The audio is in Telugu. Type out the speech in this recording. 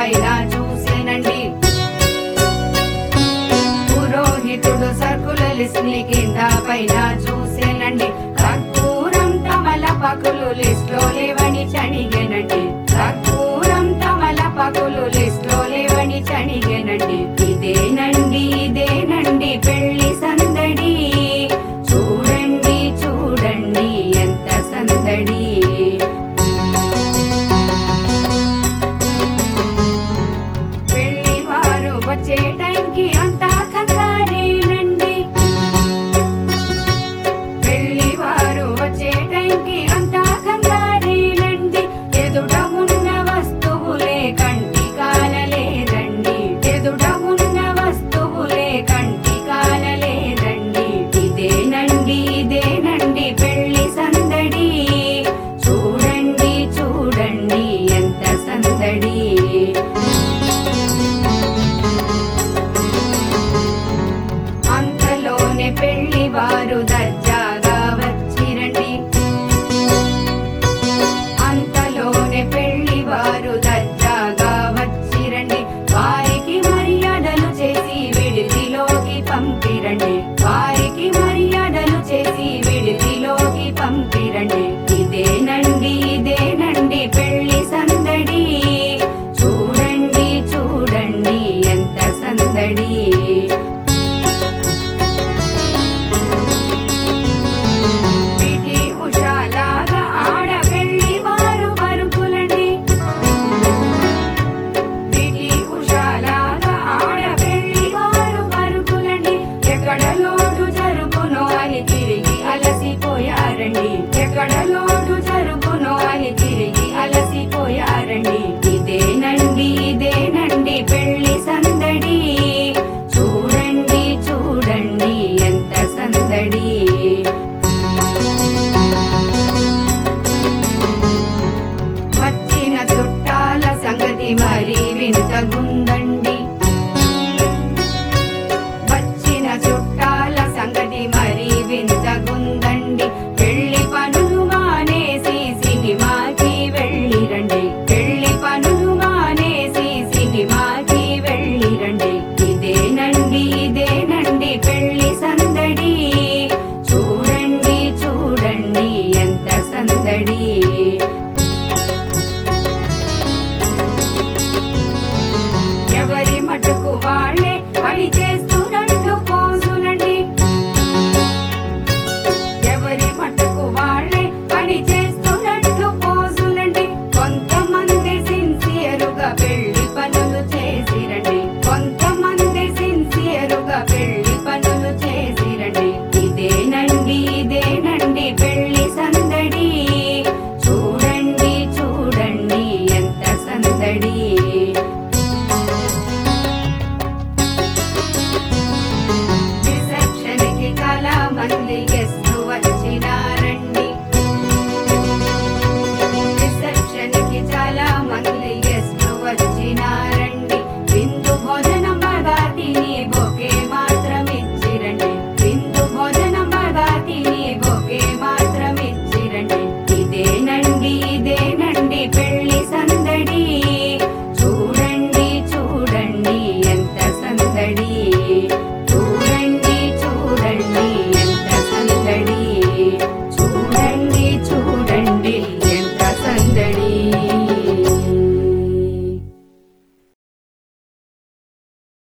పైన చూసేనండి పురోహితుడు సర్కుల లిస్ట్ ని కింద పైన చూసేనండి కర్పూరం తమలపాకులు లిస్ట్ లో లేవని చనిగేనండి కర్పూరం తమలపాకులు లిస్ట్ లో లేవని చనిగేనండి ఇదేనండి ఇదేనండి పెళ్లి సందడి చూడండి చూడండి ఎంత సందడి పెళ్లి వారు వచ్చే టైంకి అంతా కంగారేనండి పెళ్లి వారు వచ్చే టైంకి అంతా కంగారేనండి ఎదుట ఉన్న వస్తువులే కంటి కానలేదండి ఎదుట ఉన్న వస్తువులే కంటి కానలేదండి ఇదేనండి ఇదేనండి పెళ్లి సందడి చూడండి చూడండి ఎంత సందడి అంతలోనే పెళ్లి వారు దర్జాగా వచ్చిరండి అంతలోనే పెళ్లి వారు దర్జాగా వచ్చిరండి వారికి మర్యాదలు చేసి విడిదిలోకి పంపిరండి వారికి మర్యాదలు చేసి విడిదిలోకి పంపిరండి ఇదేనండి ఇదేనండి పెళ్లి సందడి చూడండి చూడండి ఎంత సందడి పిటి ఉషాలాగా ఆడపెళ్లి వారు పరుకులండి పిటి ఉషాలాగా ఆడపెళ్లి వారు పరుకులండి ఎక్కడ లోటు జరుగునో అని తిరిగి అలసిపోయారండి ఎక్కడ లోటు జరుగునో అని తిరిగి అలసిపోయారండి ఇదేనండి ఇదేనండి పెళ్లి సందడి చూడండి చూడండి ఎంత సందడి వచ్చిన చుట్టాల సంగతి మరి వింతగుందండి వచ్చిన చుట్టాల సంగతి మరి వింతగుందండి పెళ్లి పనులు మానేసి సినిమాకి వెళ్ళిరండి పెళ్లి పనులు మానేసి సినిమాకి వెళ్ళిరండి ఇదేనండి ఇదేనండి పెళ్లి సందడి చూడండి చూడండి ఎంత సందడి ఎవరి మటుకు